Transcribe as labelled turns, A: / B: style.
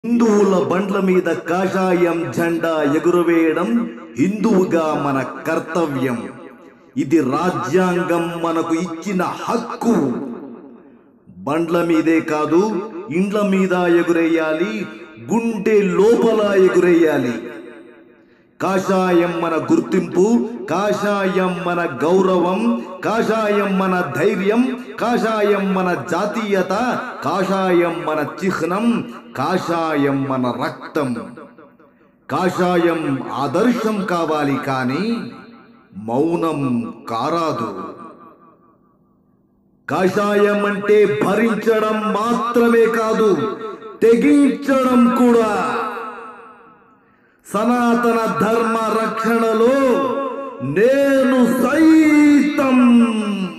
A: హిందువుల బండ్ల మీద కాషాయం జెండా ఎగురవేయడం హిందువుగా మన కర్తవ్యం ఇది రాజ్యాంగం మనకు ఇచ్చిన హక్కు బండ్ల మీదే కాదు ఇండ్ల మీద ఎగురేయాలి గుండె లోపల ఎగురేయాలి కాషాయం మన గుర్తింపు కాషాయం మన గౌరవం కాషాయం మన ధైర్యం కాషాయం మన జాతీయత కాషాయం మన చిహ్నం కాషాయం మన రక్తం కాషాయం ఆదర్శం కావాలి కానీ మౌనం కారాదు కాషాయం అంటే భరించడం మాత్రమే కాదు తెగించడం కూడా సనాతన ధర్మ రక్షణలో నేను సైతం